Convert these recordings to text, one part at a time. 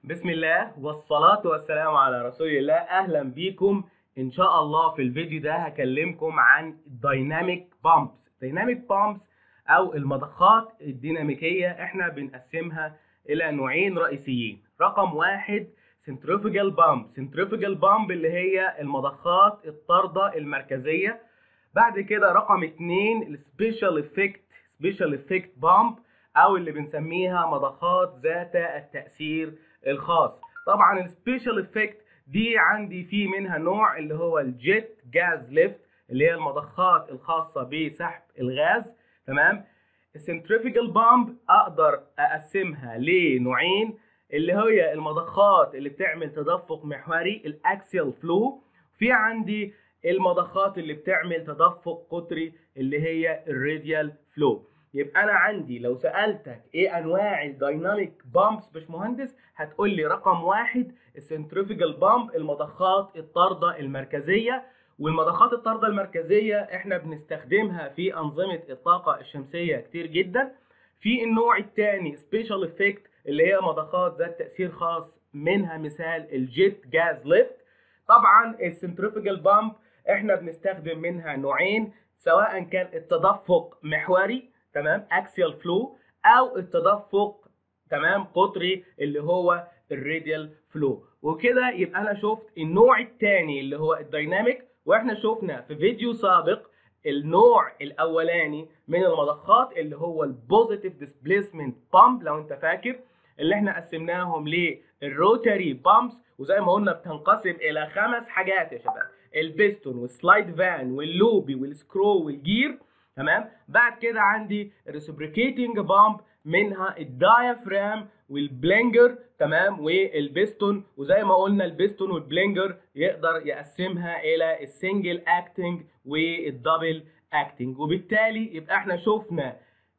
بسم الله والصلاة والسلام على رسول الله أهلا بيكم إن شاء الله في الفيديو ده هكلمكم عن دايناميك بامبس دايناميك بامبس أو المضخات الديناميكية إحنا بنقسمها إلى نوعين رئيسيين رقم واحد سنتريفيجال بامب سنتريفيجال بامب اللي هي المضخات الطاردة المركزية بعد كده رقم اتنين السبيشال افكت سبيشال افكت بامب او اللي بنسميها مضخات ذات التأثير الخاص طبعا السبيشال افكت دي عندي في منها نوع اللي هو الجيت جاز ليفت اللي هي المضخات الخاصة بسحب الغاز تمام السنتريفيجال بامب اقدر اقسمها لنوعين اللي هي المضخات اللي بتعمل تدفق محوري الاكسيال فلو في عندي المضخات اللي بتعمل تدفق قطري اللي هي الراديال فلو يبقى انا عندي لو سالتك ايه انواع الدايناميك بامبس باشمهندس هتقول لي رقم واحد السنتريفيجال بامب المضخات الطارده المركزيه والمضخات الطارده المركزيه احنا بنستخدمها في انظمه الطاقه الشمسيه كتير جدا في النوع الثاني سبيشال افكت اللي هي مضخات ذات تاثير خاص منها مثال الجيت جاز ليفت طبعا السنتريفيجال بامب احنا بنستخدم منها نوعين سواء كان التدفق محوري تمام اكسيال فلو او التدفق تمام قطري اللي هو الراديال فلو وكده يبقى انا شفت النوع الثاني اللي هو الدايناميك واحنا شفنا في فيديو سابق النوع الاولاني من المضخات اللي هو البوزيتيف ديسبيسمنت بامب لو انت فاكر اللي احنا قسمناهم للروتاري بامبس وزي ما قلنا بتنقسم الى خمس حاجات يا شباب البيستون والسلايد فان واللوبي والسكرو والجير تمام بعد كده عندي الريسبريكيتنج بامب منها الدايافرام والبلينجر تمام والبيستون وزي ما قلنا البيستون والبلينجر يقدر يقسمها الى السنجل اكتنج والدبل اكتنج وبالتالي يبقى احنا شفنا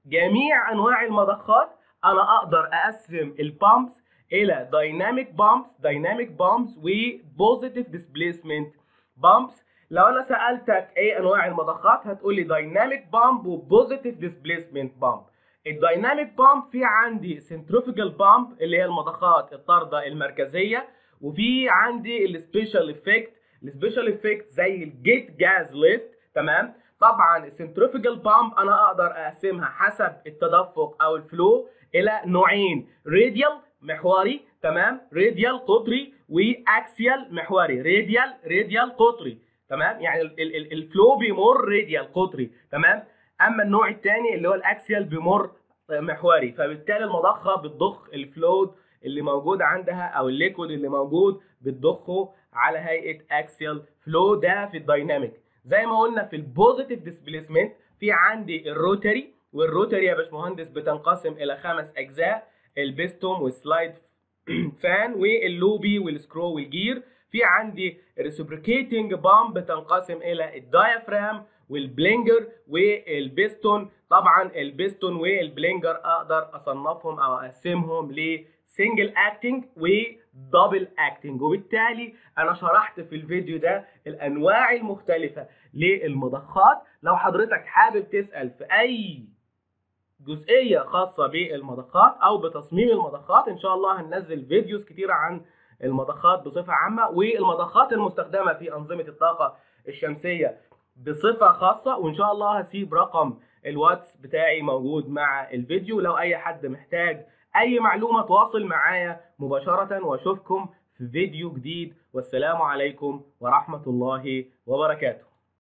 جميع انواع المضخات انا اقدر اقسم البامبس الى دايناميك بامبس دايناميك بامبس وبوزيتيف ديسبيسمنت بامبس لو انا سالتك ايه انواع المضخات هتقول لي دايناميك بامب وبوزيتيف ديسبيسمنت بامب الدايناميك بامب في عندي سنتريفيجال بامب اللي هي المضخات الطارده المركزيه وفي عندي السبيشال افكت السبيشال افكت زي الجيت جاز ليفت تمام طبعا السنتريفيجال بامب انا اقدر اقسمها حسب التدفق او الفلو الى نوعين راديال محوري تمام راديال قطري واكسيال محوري راديال راديال قطري تمام يعني ال ال الفلو بيمر راديال قطري تمام اما النوع الثاني اللي هو الاكسيال بيمر محوري فبالتالي المضخه بتضخ الفلود اللي موجود عندها او الليكويد اللي موجود بتضخه على هيئه اكسيال فلو ده في الدايناميك زي ما قلنا في البوزيتيف ديسبيسمنت في عندي الروتري والروتري يا باشمهندس بتنقسم الى خمس اجزاء البيستوم والسلايد فان واللوبي والسكرو والجير في عندي ريسبريكيتنج بامب بتنقسم الى الدايافرام والبلينجر والبيستون طبعا البيستون والبلينجر اقدر اصنفهم او اقسمهم لسنجل اكتنج ودبل اكتنج وبالتالي انا شرحت في الفيديو ده الانواع المختلفه للمضخات لو حضرتك حابب تسال في اي جزئيه خاصه بالمضخات او بتصميم المضخات ان شاء الله هننزل فيديوز كتيره عن المضخات بصفه عامه والمضخات المستخدمه في انظمه الطاقه الشمسيه بصفه خاصه وان شاء الله هسيب رقم الواتس بتاعي موجود مع الفيديو لو اي حد محتاج اي معلومه تواصل معايا مباشره واشوفكم في فيديو جديد والسلام عليكم ورحمه الله وبركاته